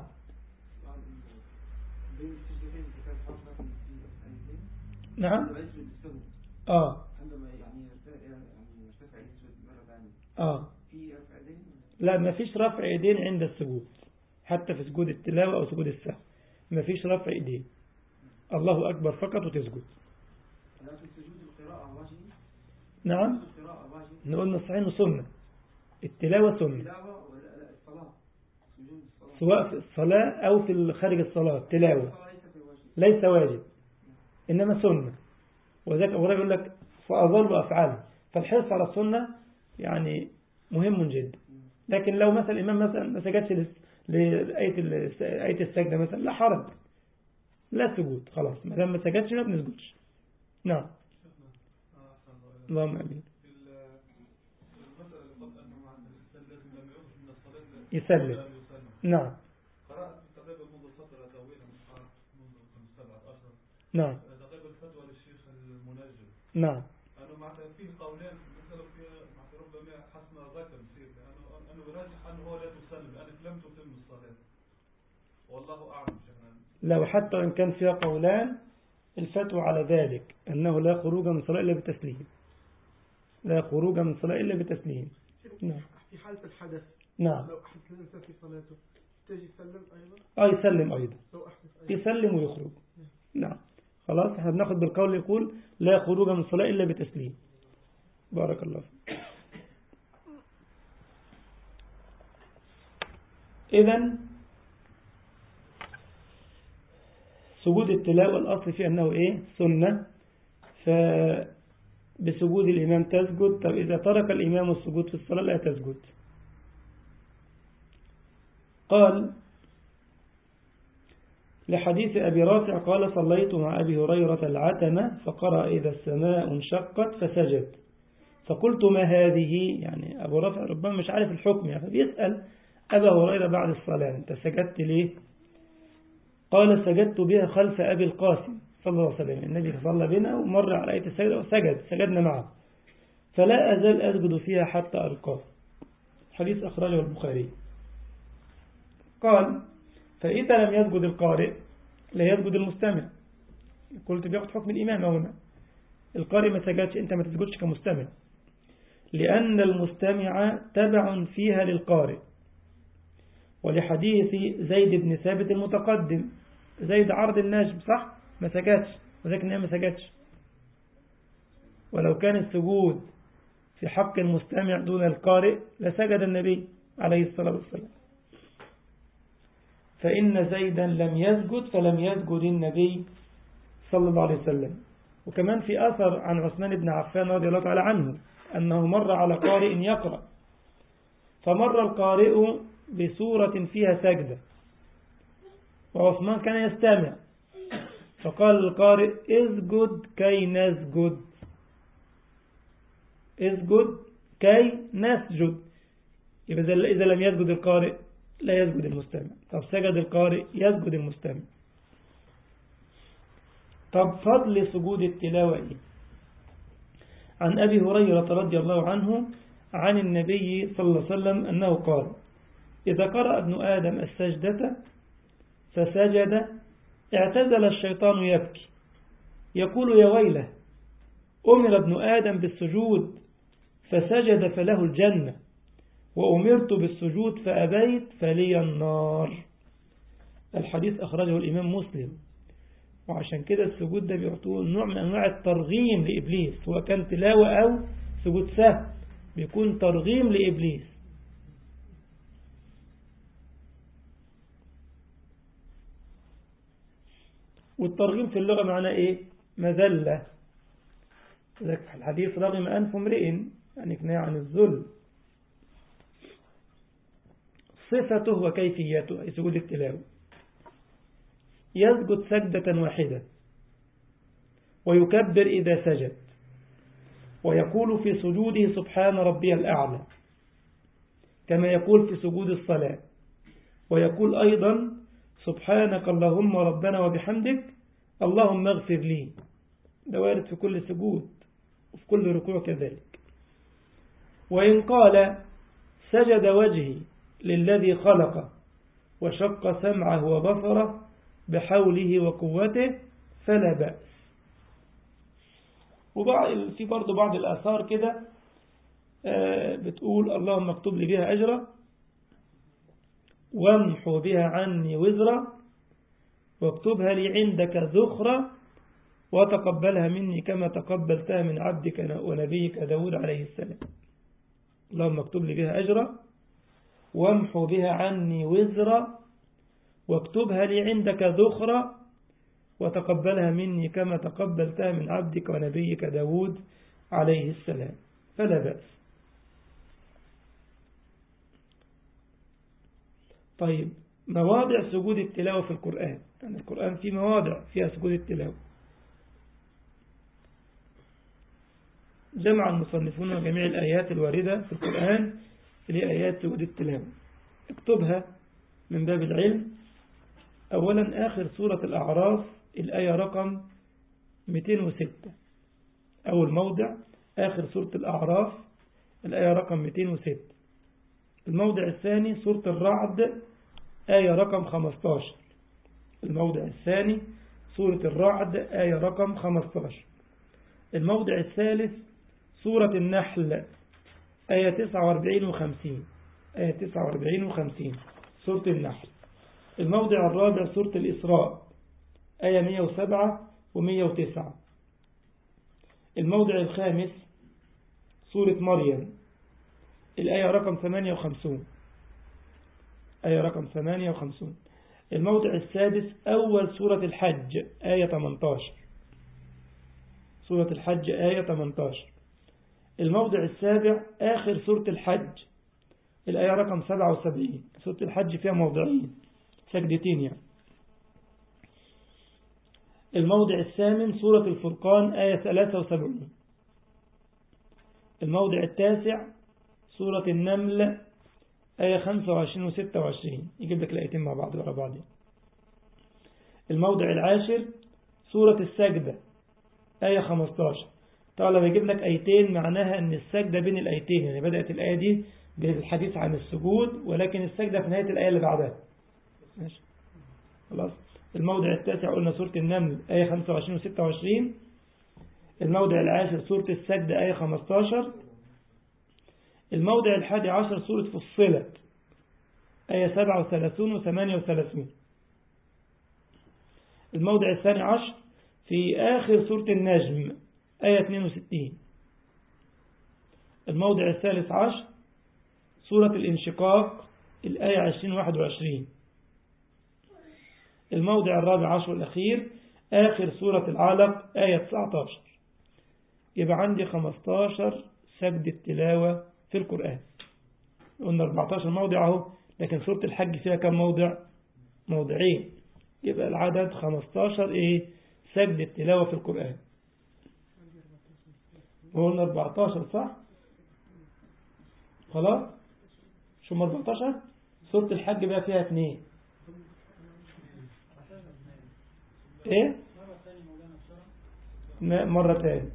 بين السجدتين في كان حاصل في الآيتين نعم عندما يسجد السهو آه عندما يعني يرتفع يعني يرتفع يسجد مرة ثانية آه في رفع يدين لا ما فيش رفع ايدين عند السجود حتى في سجود التلاوة أو سجود السهو ما فيش رفع ايدين الله أكبر فقط وتسجد لكن سجود القراءة واجب نعم سجود القراءة واجب نقول الصحيح سنة التلاوة سنة التلاوة ولا لا الصلاة سجود الصلاة سواء في الصلاة أو في خارج الصلاة التلاوة الصلاة ليست بواجب ليس واجب إنما سنة وذلك أبو هريرة يقول لك فأظل أفعاله فالحرص على السنة يعني مهم جدا لكن لو مثلا الإمام مثلا ما سجدش لس- لآية ال- آية السجدة مثلا لا حرج لا سجود خلاص ما دام ما سجدش ما بنسجدش نعم اللهم امين المسألة اللي قد أنه عن الإنسان لازم لم يخرج من الصلاة يسلم. لا يسلم نعم قرأت تقريبا منذ فترة طويلة مش عارف منذ خمس سبعة أشهر نعم تقريبا فتوى للشيخ المنجم نعم أنه مع فيه قولين في المسألة فيها مع ربما حسن غاية تمثيل لأنه أنه يراجح أنه هو لا تسلم لأنك لم تتم الصلاة والله أعلم شيخنا لو حتى إن كان فيها قولان الفتوى على ذلك أنه لا خروج من صلاة إلا بتسليم لا خروج من صلاة إلا بتسليم نعم في حالة الحدث نعم لو أحدث الإنسان في صلاته تجي يسلم أيضا آه يسلم أيضا لو أحدث أيضا يسلم ويخرج نعم خلاص احنا بناخد بالقول اللي يقول لا خروج من صلاة إلا بتسليم بارك الله فيك إذا سجود التلاوة الأصل فيه أنه إيه سنة فبسجود الإمام تسجد طب إذا ترك الإمام السجود في الصلاة لا تسجد قال لحديث أبي رافع قال صليت مع أبي هريرة العتمة فقرأ إذا السماء انشقت فسجد فقلت ما هذه يعني أبو رافع ربما مش عارف الحكم يعني فبيسأل أبا هريرة بعد الصلاة أنت سجدت ليه قال سجدت بها خلف أبي القاسم صلى الله عليه وسلم النبي صلى بنا ومر على آية السجدة وسجد سجدنا معه فلا أزال أسجد فيها حتى ألقاه حديث أخرجه البخاري قال فإذا لم يسجد القارئ لا يسجد المستمع قلت بياخد حكم الإمام هنا القارئ ما سجدش أنت ما تسجدش كمستمع لأن المستمع تبع فيها للقارئ ولحديث زيد بن ثابت المتقدم زيد عرض النجم صح ما سجدش ولكن ما سجدش ولو كان السجود في حق المستمع دون القارئ لسجد النبي عليه الصلاة والسلام فإن زيدا لم يسجد فلم يسجد النبي صلى الله عليه وسلم وكمان في أثر عن عثمان بن عفان رضي الله تعالى عنه أنه مر على قارئ يقرأ فمر القارئ بسورة فيها سجدة وعثمان كان يستمع فقال القارئ اسجد كي نسجد اسجد كي نسجد يبقى إذا لم يسجد القارئ لا يسجد المستمع طب سجد القارئ يسجد المستمع طب فضل سجود التلاوة إيه؟ عن أبي هريرة رضي الله عنه عن النبي صلى الله عليه وسلم أنه قال إذا قرأ ابن آدم السجدة فسجد اعتزل الشيطان يبكي يقول يا ويله أمر ابن آدم بالسجود فسجد فله الجنة وأمرت بالسجود فأبيت فلي النار الحديث أخرجه الإمام مسلم وعشان كده السجود ده بيعطوه نوع من أنواع الترغيم لإبليس سواء كان تلاوة أو سجود سهل بيكون ترغيم لإبليس والترغيم في اللغة معناه إيه مذلة لك في الحديث رغم أنف امرئ يعني كناية عن الذل صفته وكيفيته أي سجود التلاوة يسجد سجدة واحدة ويكبر إذا سجد ويقول في سجوده سبحان ربي الأعلى كما يقول في سجود الصلاة ويقول أيضا سبحانك اللهم ربنا وبحمدك اللهم اغفر لي ده وارد في كل سجود وفي كل ركوع كذلك وإن قال سجد وجهي للذي خلقه وشق سمعه وبصره بحوله وقوته فلا بأس وبعض في برضه بعض الآثار كده بتقول اللهم اكتب لي بها أجرا وامحو بها عني وزرا واكتبها لي عندك ذخرا وتقبلها مني كما تقبلتها من عبدك ونبيك داود عليه السلام اللهم اكتب لي بها أجرا وامحو بها عني وزرا واكتبها لي عندك ذخرا وتقبلها مني كما تقبلتها من عبدك ونبيك داود عليه السلام فلا بأس طيب مواضع سجود التلاوة في القرآن يعني القرآن فيه مواضع فيها سجود التلاوة جمع المصنفون جميع الآيات الواردة في القرآن لآيات سجود التلاوة اكتبها من باب العلم أولا آخر سورة الأعراف الآية رقم 206 أول موضع آخر سورة الأعراف الآية رقم 206 الموضع الثاني سورة الرعد آية رقم 15 الموضع الثاني سورة الرعد آية رقم 15 الموضع الثالث سورة النحل آية 49 و50 آية 49 و50 سورة النحل الموضع الرابع سورة الإسراء آية 107 و109 الموضع الخامس سورة مريم الآية رقم 58 آية رقم 58 الموضع السادس أول سورة الحج آية 18 سورة الحج آية 18 الموضع السابع آخر سورة الحج الآية رقم 77 سورة الحج فيها موضعين سجدتين يعني الموضع الثامن سورة الفرقان آية 73 الموضع التاسع سورة النمل آية 25 و 26 يجيب لك الآيتين مع بعض ورا بعض الموضع العاشر سورة السجدة آية 15 طبعا لما يجيب لك آيتين معناها أن السجدة بين الآيتين يعني بدأت الآية دي بالحديث عن السجود ولكن السجدة في نهاية الآية اللي بعدها ماشي خلاص الموضع التاسع قلنا سورة النمل آية 25 و 26 الموضع العاشر سورة السجدة آية 15 الموضع الحادي عشر سورة فصلت آية 37 و 38 الموضع الثاني عشر في آخر سورة النجم آية 62 الموضع الثالث عشر سورة الانشقاق الآية 20 21 الموضع الرابع عشر الأخير آخر سورة العلق آية 19 يبقى عندي 15 سجد التلاوة في القرآن قلنا 14 موضع اهو لكن سورة الحج فيها كم موضع موضعين يبقى العدد 15 ايه سجد التلاوة في القرآن وقلنا 14 صح خلاص شو 14 سورة الحج بقى فيها اثنين ايه مرة تاني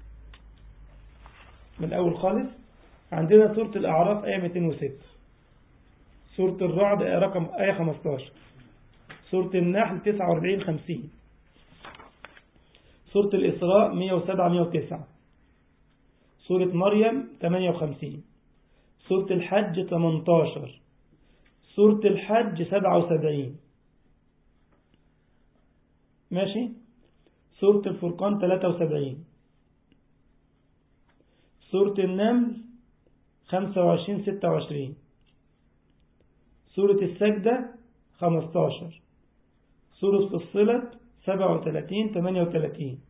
من الأول خالص عندنا سورة الأعراف آية 206 سورة الرعد آية رقم آية 15 سورة النحل 49 50 سورة الإسراء 107 109 سورة مريم 58 سورة الحج 18 سورة الحج 77 ماشي سورة الفرقان 73 سورة النمل 25 26 سورة السجدة 15 سورة فصلت 37 38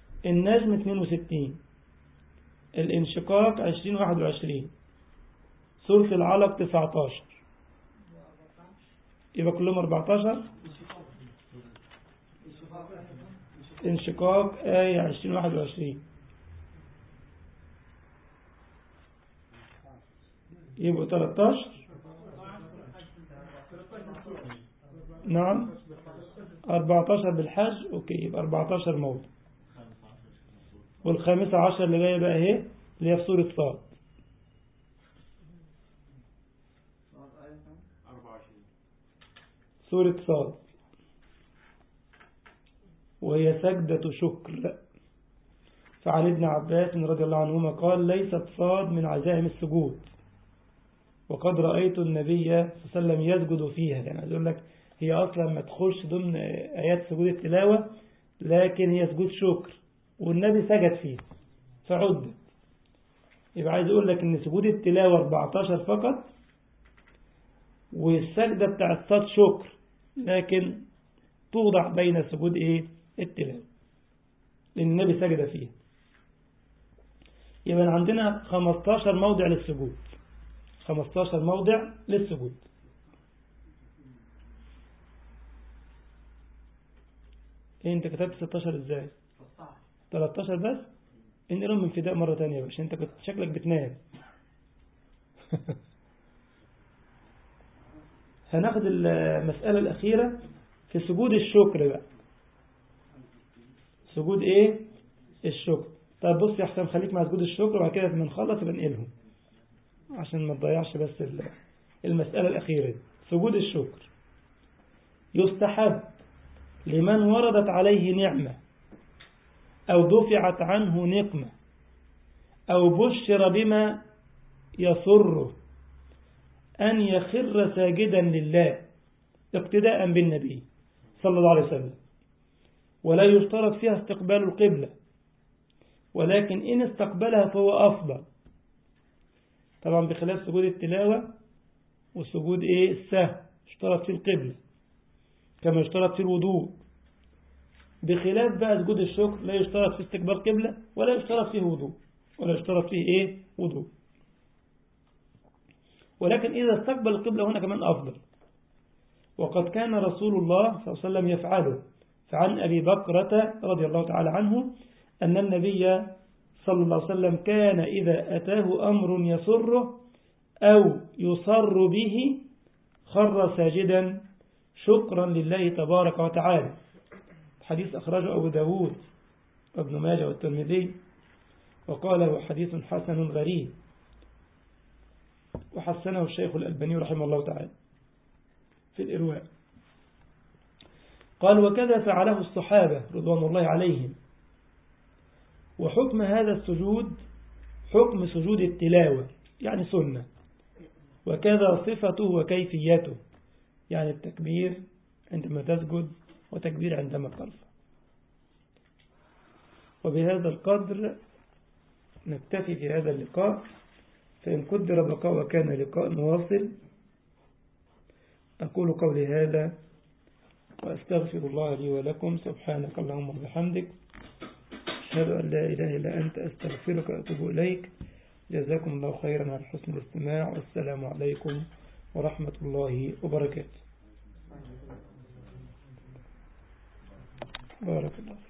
النجم 62 الانشقاق 20 21 سورة العلق 19 يبقى كلهم 14 انشقاق آية 20 21 يبقوا 13 نعم 14 بالحج اوكي يبقى 14 موضع والخامسة عشر اللي جاية بقى اهي اللي هي في سورة صاد 24 سورة صاد وهي سجدة شكر فعن ابن عباس رضي الله عنهما قال ليست صاد من عزائم السجود وقد رأيت النبي صلى الله عليه وسلم يسجد فيها يعني عايز أقول لك هي أصلا ما تخش ضمن آيات سجود التلاوة لكن هي سجود شكر والنبي سجد فيه فعد يبقى عايز أقول لك إن سجود التلاوة 14 فقط والسجدة بتاعت صاد شكر لكن توضع بين سجود إيه التلاوة لأن النبي سجد فيه يبقى عندنا 15 موضع للسجود 15 موضع للسجود إيه انت كتبت 16 ازاي 13 بس انقلهم من فداء مرة تانية يا باشا انت كنت شكلك بتنام هناخد المسألة الأخيرة في سجود الشكر بقى سجود ايه الشكر طيب بص يا حسام خليك مع سجود الشكر وبعد كده لما نخلص يبقى ننقلهم عشان ما تضيعش بس المسألة الأخيرة دي. سجود الشكر يستحب لمن وردت عليه نعمة أو دفعت عنه نقمة أو بشر بما يسره أن يخر ساجدا لله اقتداء بالنبي صلى الله عليه وسلم ولا يشترط فيها استقبال القبلة ولكن إن استقبلها فهو أفضل طبعا بخلاف سجود التلاوة وسجود إيه السهو اشترط في القبلة كما يشترط في الوضوء بخلاف بقى سجود الشكر لا يشترط في استقبال قبلة ولا يشترط فيه وضوء ولا يشترط فيه إيه وضوء ولكن إذا استقبل القبلة هنا كمان أفضل وقد كان رسول الله صلى الله عليه وسلم يفعله فعن أبي بكرة رضي الله تعالى عنه أن النبي صلى الله عليه وسلم كان إذا أتاه أمر يسره أو يصر به خر ساجدا شكرا لله تبارك وتعالى حديث أخرجه أبو داود وابن ماجه والترمذي وقال هو حديث حسن غريب وحسنه الشيخ الألباني رحمه الله تعالى في الإرواء قال وكذا فعله الصحابة رضوان الله عليهم وحكم هذا السجود حكم سجود التلاوة يعني سنة وكذا صفته وكيفيته يعني التكبير عندما تسجد وتكبير عندما ترفع وبهذا القدر نكتفي في هذا اللقاء فإن قدر بقاء وكان لقاء مواصل أقول قولي هذا وأستغفر الله لي ولكم سبحانك اللهم وبحمدك أشهد أن لا إله إلا أنت أستغفرك وأتوب إليك جزاكم الله خيرا على حسن الاستماع والسلام عليكم ورحمة الله وبركاته بارك الله